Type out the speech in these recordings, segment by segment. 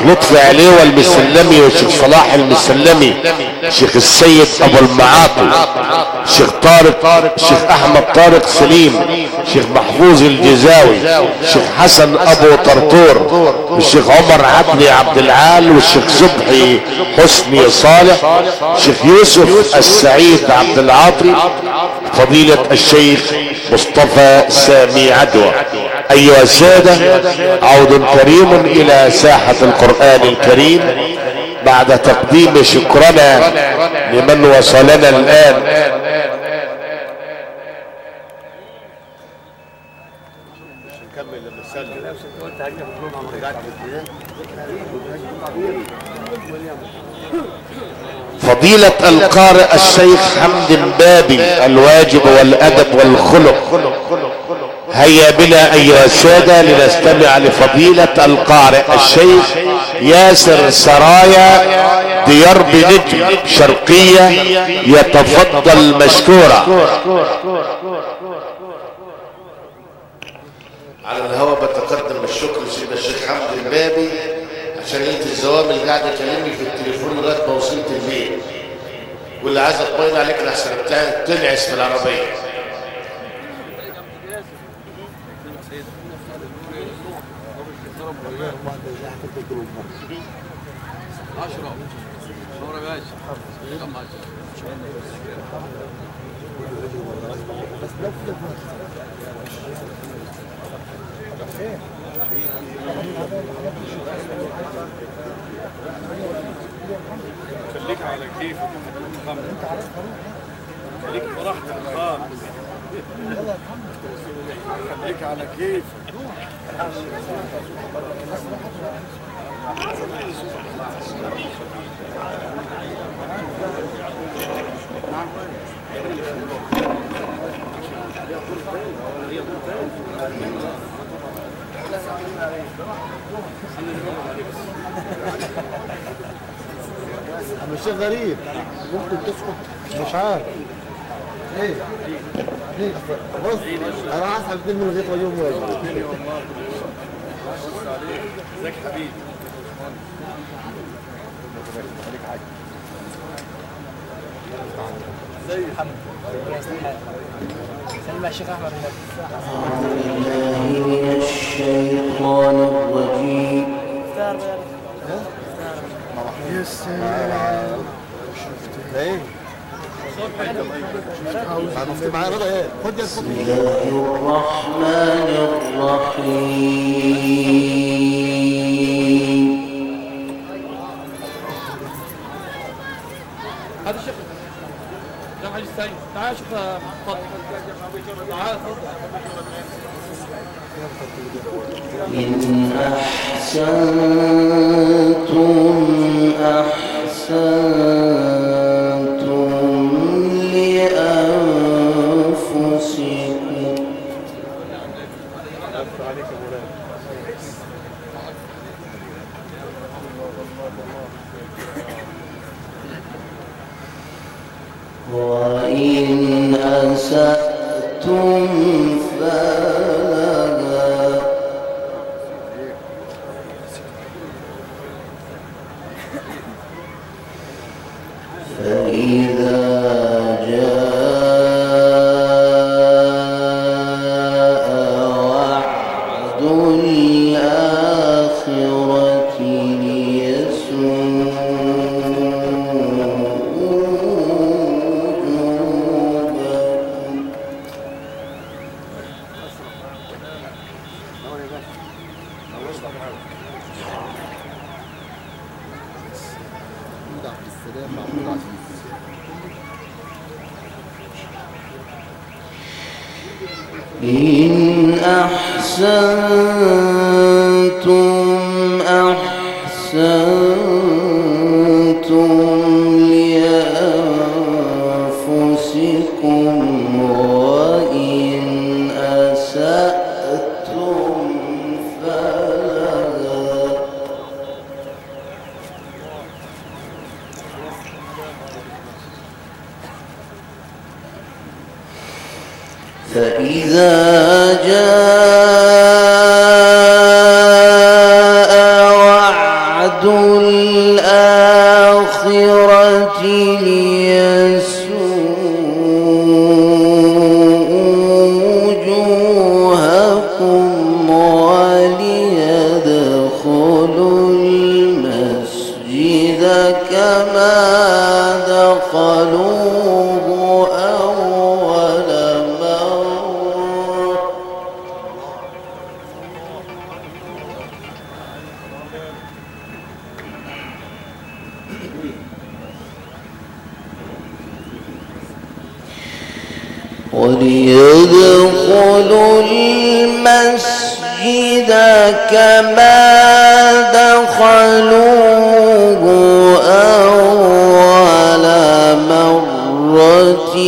لطفي عليه والمسلمي والشيخ صلاح المسلمي شيخ السيد ابو المعاطي شيخ طارق شيخ احمد طارق سليم شيخ محفوظ الجزاوي شيخ حسن ابو طرطور والشيخ عمر عدلي عبد العال والشيخ صبحي حسني صالح شيخ يوسف السعيد عبد العاطي فضيلة الشيخ مصطفى سامي عدوى ايها السادة عود كريم الى ساحة القرآن الكريم بعد تقديم شكرنا لمن وصلنا الان فضيلة القارئ الشيخ حمد بابي الواجب والادب والخلق هيا بنا ايها السادة لنستمع لفضيلة القارئ الشيخ ياسر سرايا ديار بنجم شرقية يتفضل مشكورا على الهواء بتقدم الشكر لسيدنا الشيخ حمد البابي عشان انت الزوام اللي قاعد يكلمني في التليفون لغايه ما وصلت البيت واللي عايز اطمئن عليك الاحسن بتاعي تنعس في العربيه اشرب نور يا باشا كم خليك على كيفك خليك براحتك خالص خليك على كيفك مش غريب ممكن تسكت مش عارف ليه ليه بص انا هسحب اتنين من الغيط واليوم واجي ازيك حبيبي سلم يا شيخ احمد بالله من الشيطان الرجيم ايه مفتي معايا رضا ايه خد يا بسم الله الرحمن الرحيم هذا الشيخ يا حاج السيد تعال شوف تفضل تعال تفضل إن أحسنتم أحسنتم لأنفسكم وإن أسأتم فلها فإذا جاء وعد الآخرة ليسوء عبد السلام محمود عزيز إن أحسنتم أحسنتم لأنفسكم وإن أسأتم فلها فإذا جاء وعد وعد الآخرة ليسوء وجوهكم وليدخلوا المسجد كما دخلوه أول مرة وليدخلوا المسجد كما دخلوه أول مرة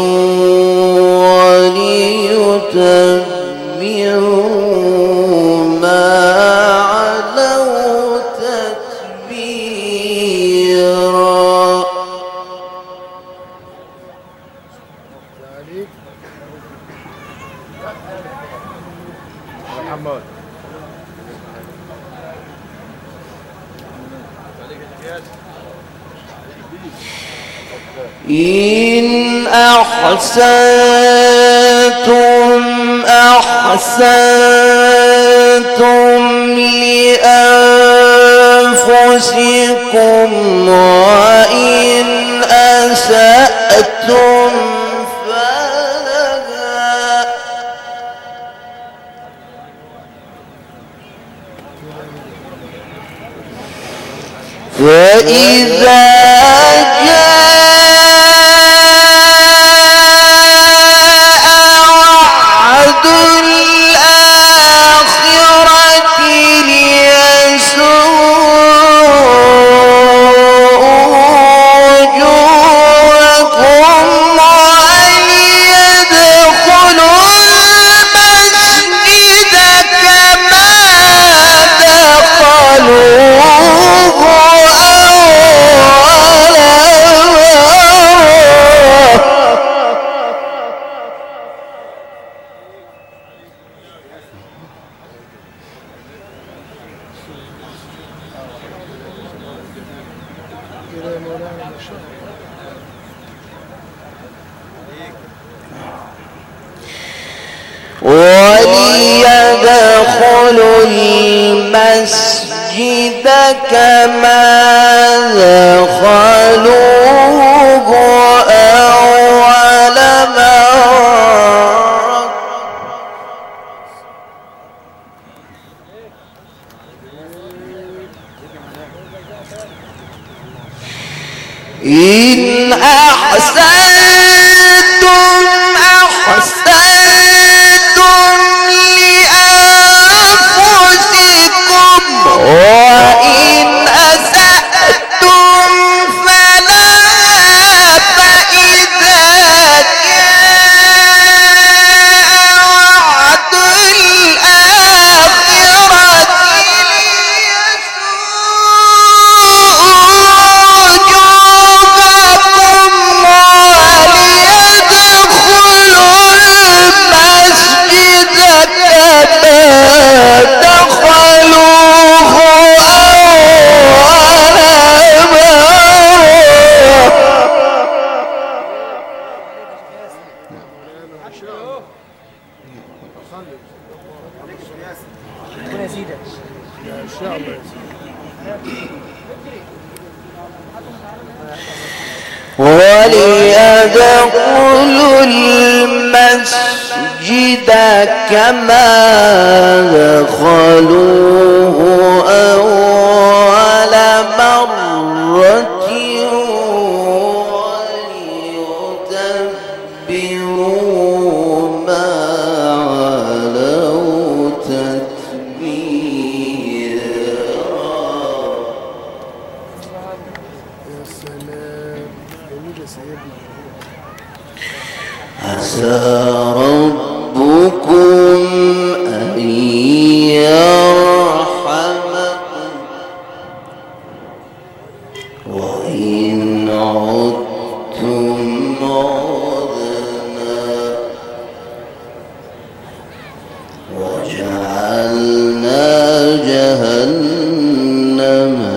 وليتبعوا ما علوا تتبيرا محمد إن أحسنتم أحسنتم لأنفسكم وإن أسأتم فلها فإذا جاء وعد الآخرة ليسوء وجوهكم وليدخلوا المسجد كما دخلوه أول مرة وليدخلوا المسجد كما دخلوه أول مرة إن أحسنتم أحسنتم لأنفسكم وإن أسأتم فلا فإذا جاء وعد الآخرة وجوهكم وليدخلوا المسجد كما دخلوه أول مرة ربنا يزيدك وليدخلوا المسجد كما دخلوه أول مرة وليتبروا ما علوا تتبيرا يا سلام جميل يا سيدنا عسى ربكم أن يرحمكم وإن عدتم عدنا وجعلنا جهنم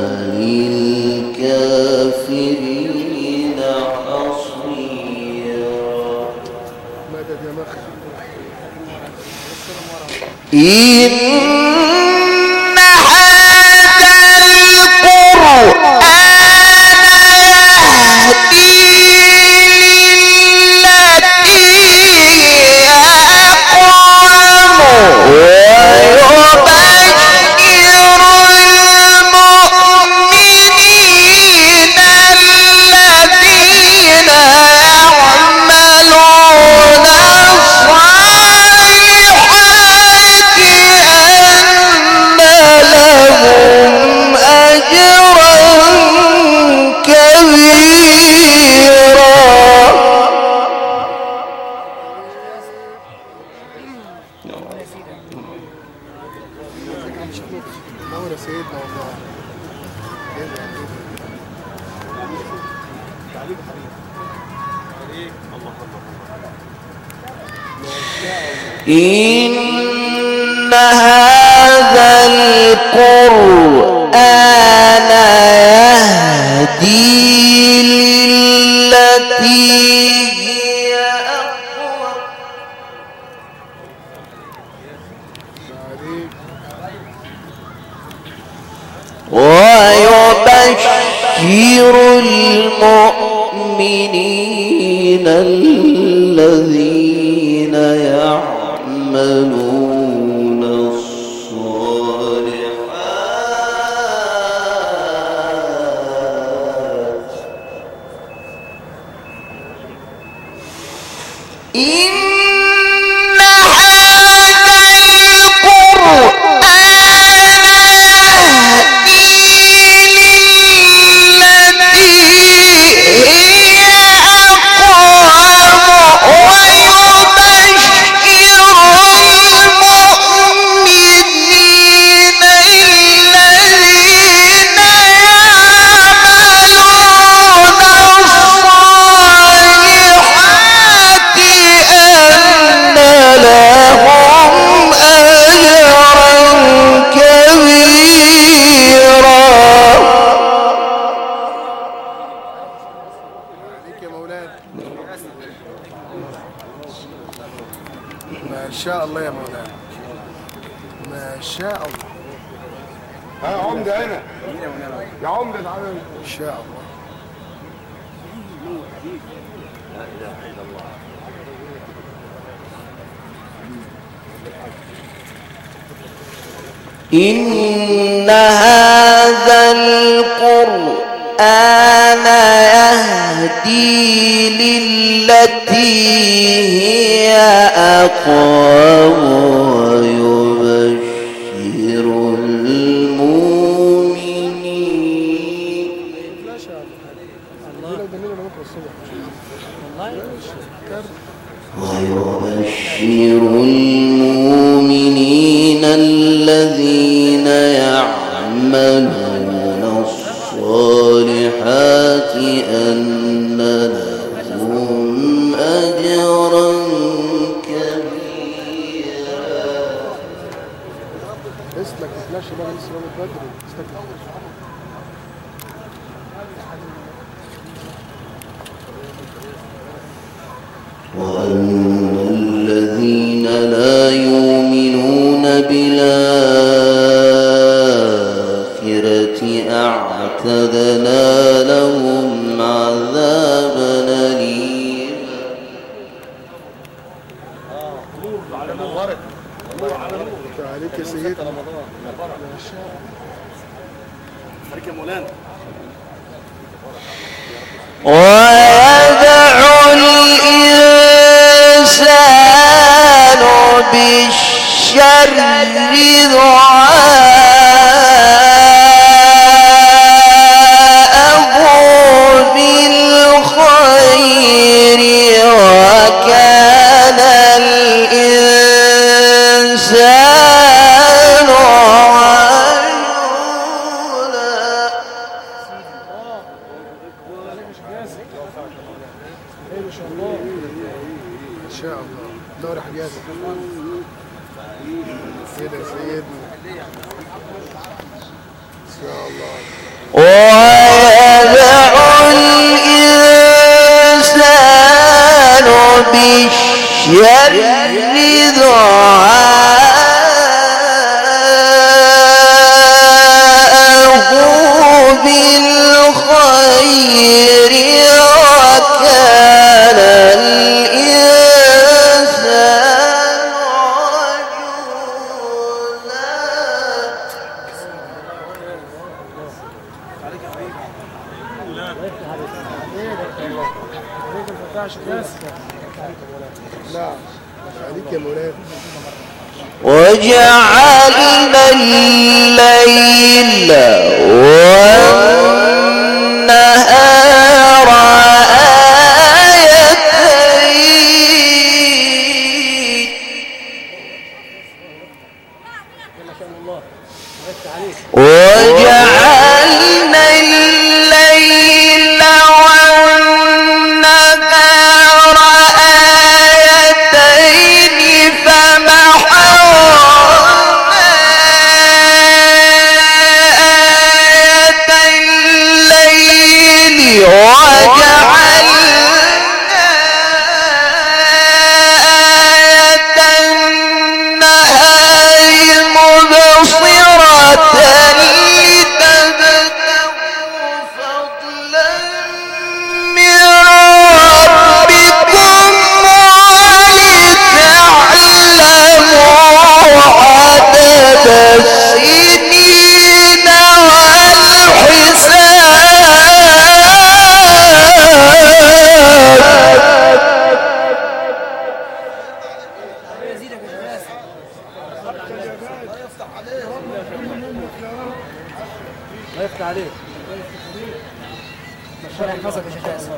إن هذا القرآن يهدي للتي هي أقوم ويبشر المؤمنين الذين يعملون الصالحات إن هذا القرآن يهدي للتي هي أقوم ويبشر المؤمنين الذين يعملون الصالحات أن لهم أجرا كبيرا عليك يا مولانا ما شاء الله يا مولانا ما شاء الله ها عمدة هنا يا عمدة تعالى ما شاء الله إن هذا القرآن يهدي للتي هي أقوم ويبشر المؤمنين ويبشر المؤمنين الذين يعملون الصالحات أن لهم أجرا كبيرا اسلك ما تلاش بقى لسه بقى بدري اسلك وأن الذين لا يؤمنون بالآخرة أعتدنا لهم عذابا أليما عليك يا سيدي عليك يا مولانا ويدعو الإنسان بالشر دعاءه بالخير وكان الإنسان عجولا ان شاء الله دور حجازي كده يا سيدنا ان شاء الله ويدعو الإنسان بالشر دعاءه بالخير وكان الإنسان عجولا لا عليك يا مولانا وجعلنا الليل والنهار آيتين وجعلنا ربنا يحفظك يا شيخ ياسر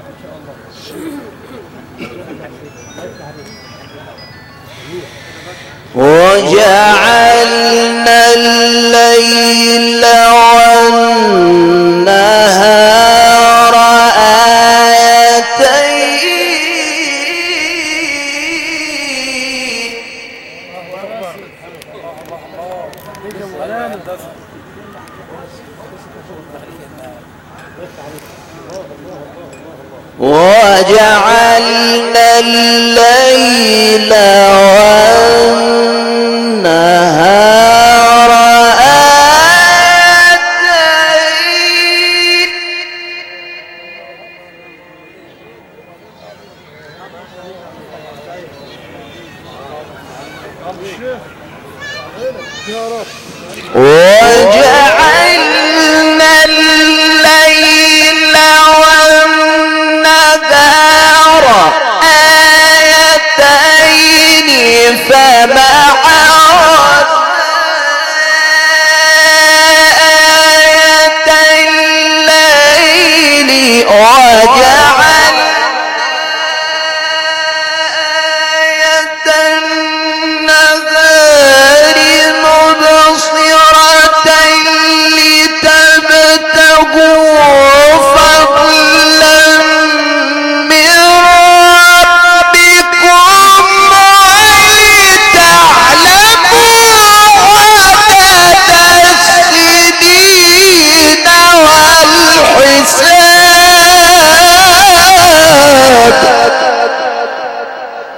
وجعلنا الليل والنهار آيتين وجعلنا الليل والنهار آيتين وجعلنا الليل والنهار آيتين فمحونا آية الليل وجعلنا آية النهار مبصرة لتبتغوا فضلا من ربكم ولتعلموا عدد السنين والحساب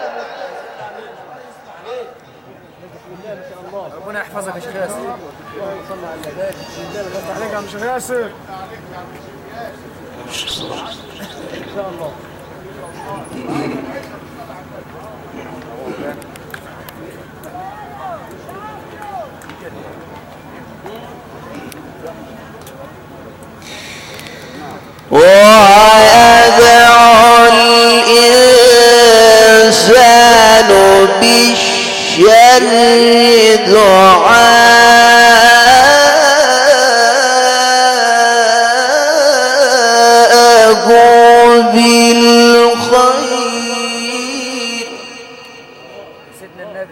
ربنا يحفظك يا شيخ ياسر عليك يا عم شيخ ياسر ويدعو الإنسان بالشر دعاءه بالخير سيدنا النبي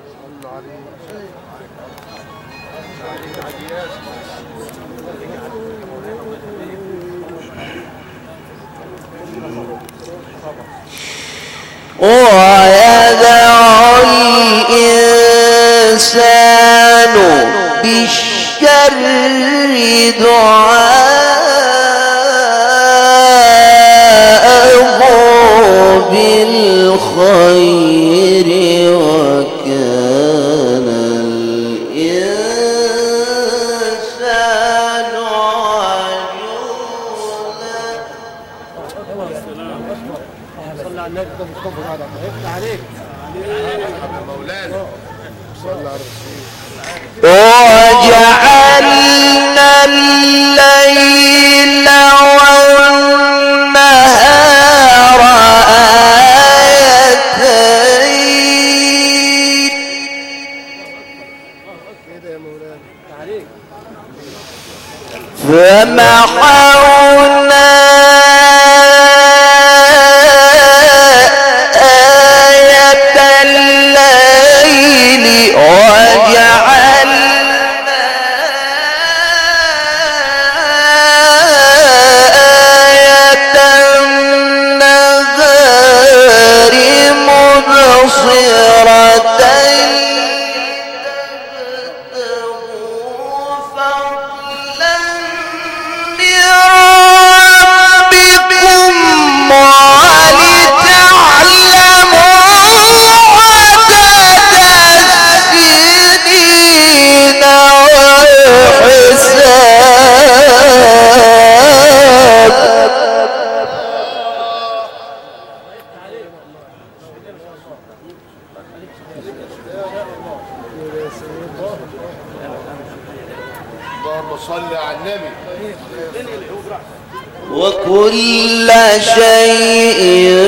ويدعو الإنسان بالشر دعاءه بالخير وكان الإنسان عجولا صلى على النبي ده مصطفى هذا يفتح عليك وجعلنا الليل والنهار آيتين كده يا مولانا عليك فمحونا آية الليل وجعلنا آية النهار مبصرة فضلا من ربكم ولتعلموا عدد السنين والحساب اللهم صل على النبي وكل شيء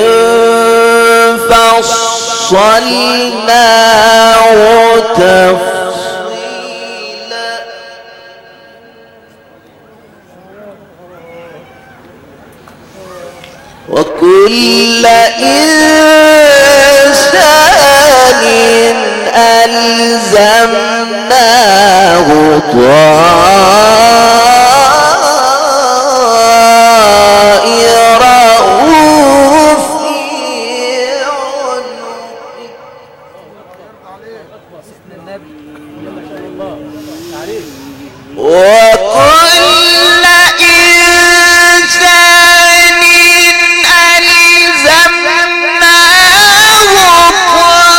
فصلناه تفصيلا وكل إنسان ألزمناه طائره في عنقه سيدنا النبي وكل إنسان ألزمناه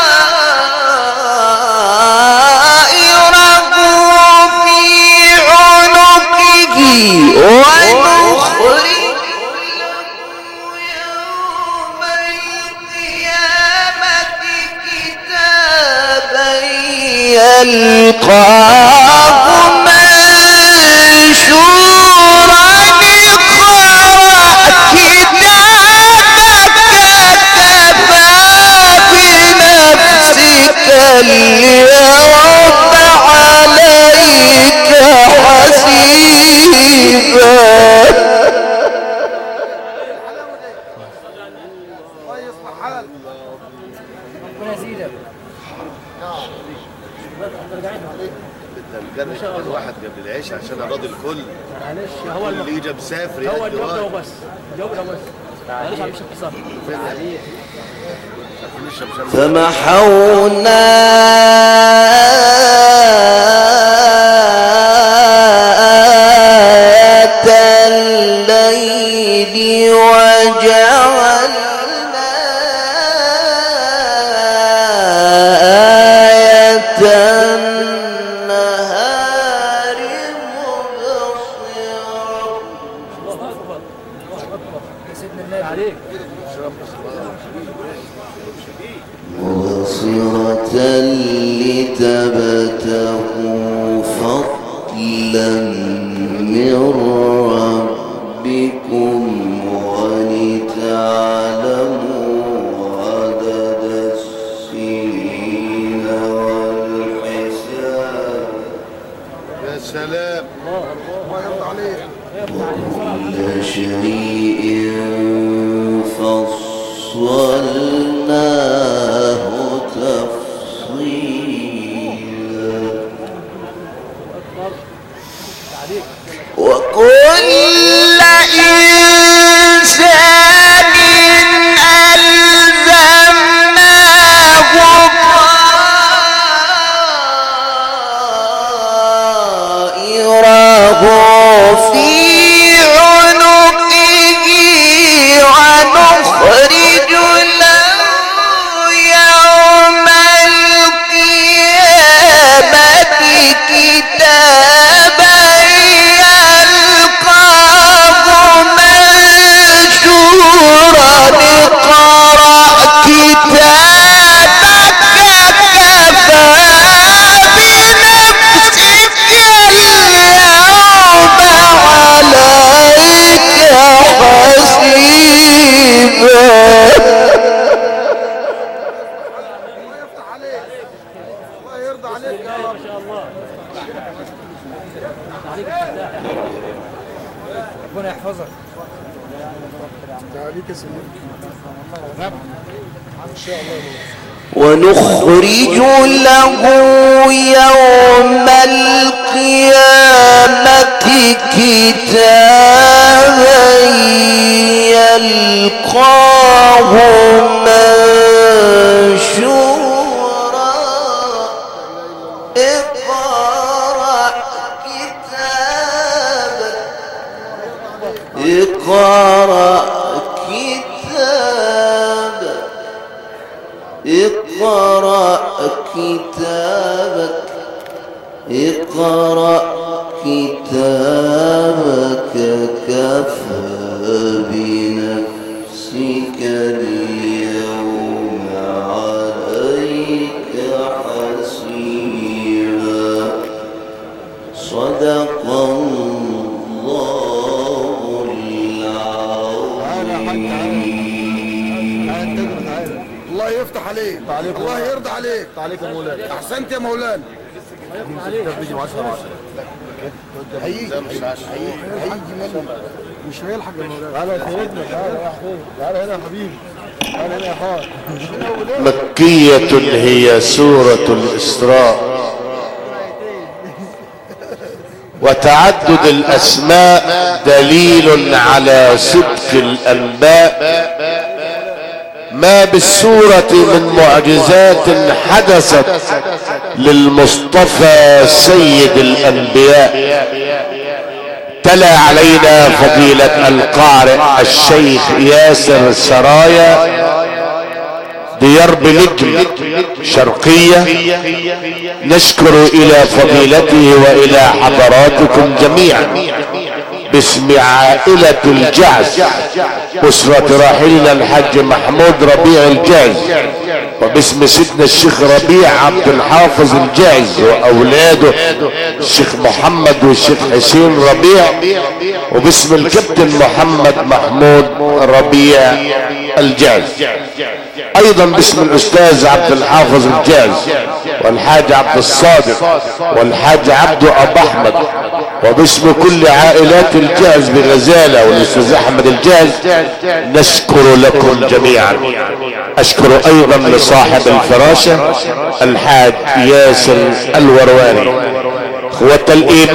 طائره في عنقه ونخرج له يوم القيامة كتابا يلقاه منشورا اقرأ كتابك كفى بنفسك اليوم عليك حسيبا ربنا يزيدك الجرح الواحد قبل العيش عشان اراضي الكل معلش هو اللي يجي مسافر هو يأدي الجواب ده واجب. وبس الجواب ده بس معلش على الشق صح فمحونا آية الليل وجعلنا آية النهار مبصرة يا سيدنا النبي عليك مبصرة لتبتغوا فضلا من ربكم ولتعلموا عدد السنين والحساب يا سلام كل شيء فصلناه تفصيلا وكل إنسان ألزمناه طائره في عنقه ونخرج له يوم القيامة كتابا يلقاه منشورا اقرأ كتابك كفى بنفسك اليوم عليك حسيبا ربنا يحفظك ونخرج له يوم القيامة كتابا يلقاه منشورا اقرأ كتابك اقرأ كتابك اقرأ كتابك اقرأ كتابك كفى بنفسك اليوم عليك حسيبا صدق الله العظيم الله يفتح عليك الله يرضى عليك عليك يا مولانا احسنت يا مولانا بيجي 10 10 هيجي هيجي هيجي منه مش هيلحق الموضوع تعالى يا سيدنا تعالى يا حبيبي تعالى هنا يا حبيبي تعالى هنا يا خال مكية هي سورة الإسراء وتعدد الأسماء دليل على صدق الأنباء ما بالسورة من معجزات حدثت للمصطفى سيد الأنبياء تلا علينا فضيلة القارئ الشيخ ياسر سرايا ديار بنجم شرقية نشكر إلى فضيلته وإلى حضراتكم جميعا باسم عائلة الجعز أسرة راحلنا الحاج محمود ربيع الجعز وباسم سيدنا الشيخ ربيع عبد الحافظ الجعز وأولاده الشيخ محمد والشيخ حسين ربيع وباسم الكابتن محمد محمود ربيع الجعز ايضا باسم الاستاذ عبد الحافظ الجاز والحاج عبد الصادق والحاج عبد ابو احمد وباسم كل عائلات الجاز بغزالة والاستاذ احمد الجاز نشكر لكم جميعا اشكر ايضا لصاحب الفراشة الحاج ياسر الورواني اخوة الايمان